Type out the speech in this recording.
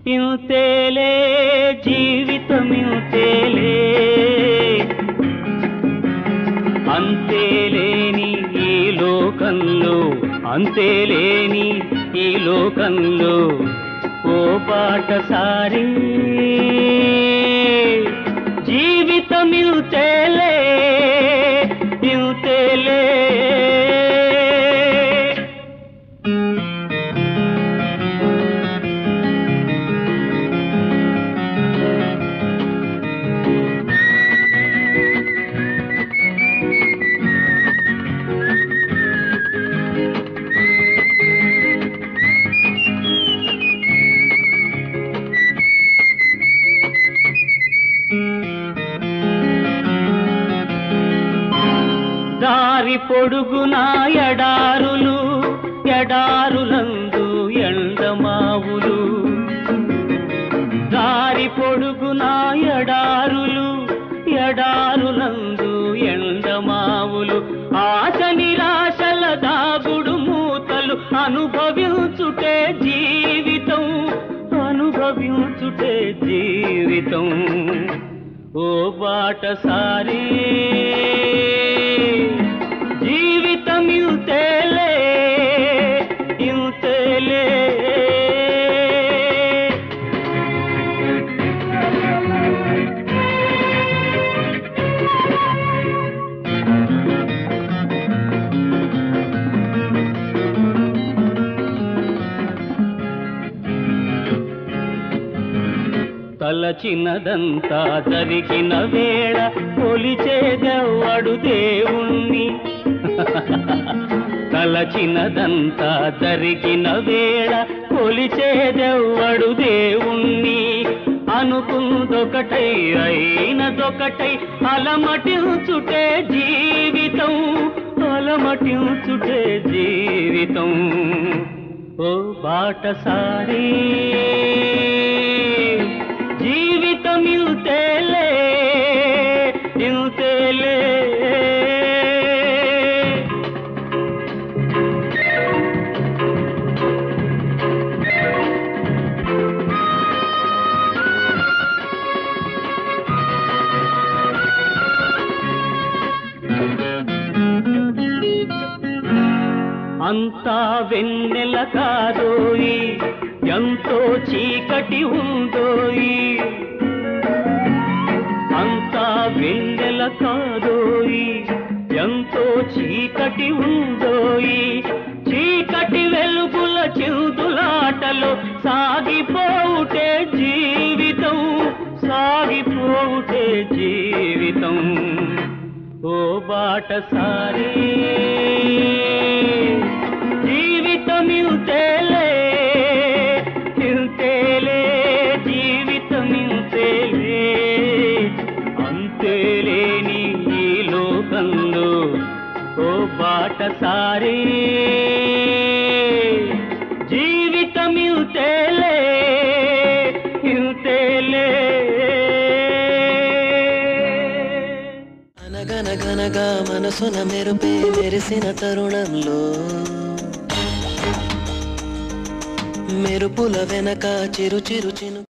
ఇంతేలే జీవితం ఇంతేలే అంతేలేని ఈ లోకంలో అంతేలేని ఈ లోకంలో ఓ బాటసారి జీవితం ఇంతేలే ఇంతేలే దారి పొడుగున ఎడారులు ఎడారులందు ఎండమావులు దారి పొడుగున ఎడారులు ఎడారులందు ఎండమావులు ఆశ నిరాశల దాగుడు మూతలు అనుభవించుటే జీవితం అనుభవించుటే జీవితం ఓ బాటసారి జీవితం ఇంతేలే ఇంతేలే తలచినదంతా జరిగిన వేళ కొలిచేదెవ్వడు దేవుణ్ణి తలచినదంతా జరిగిన వేళ కొలిచేదెవ్వడు దేవుణ్ణి అనుకుందొకటై అయినదొకటై అలమటించుటే జీవితం అలమటించుటే జీవితం ఓ బాటసారి జీవితం ఇంతేలే ఇంతేలే అంతా వెన్నెల కాదోయి ఎంతో చీకటి ఉందోయి అంతా వెన్నెల కాదోయి ఎంతో చీకటి ఉందోయి చీకటి వెలుగుల చిందులాటలో సాగిపోవుటే జీవితం సాగిపోవుటే జీవితం ఓ బాటసారి జీవితం ఇంతేలే ఇంతేలే జీవితం ఇంతేలే అంతేలేని ఈ లోకంలో ఓ బాటసారి జీవితం ఇంతేలే ఇంతేలే అనగనగనగా మనసున మెరుపే మెరిసిన తరుణంలో మెరుపుల వెనక చిరు చిరు చిను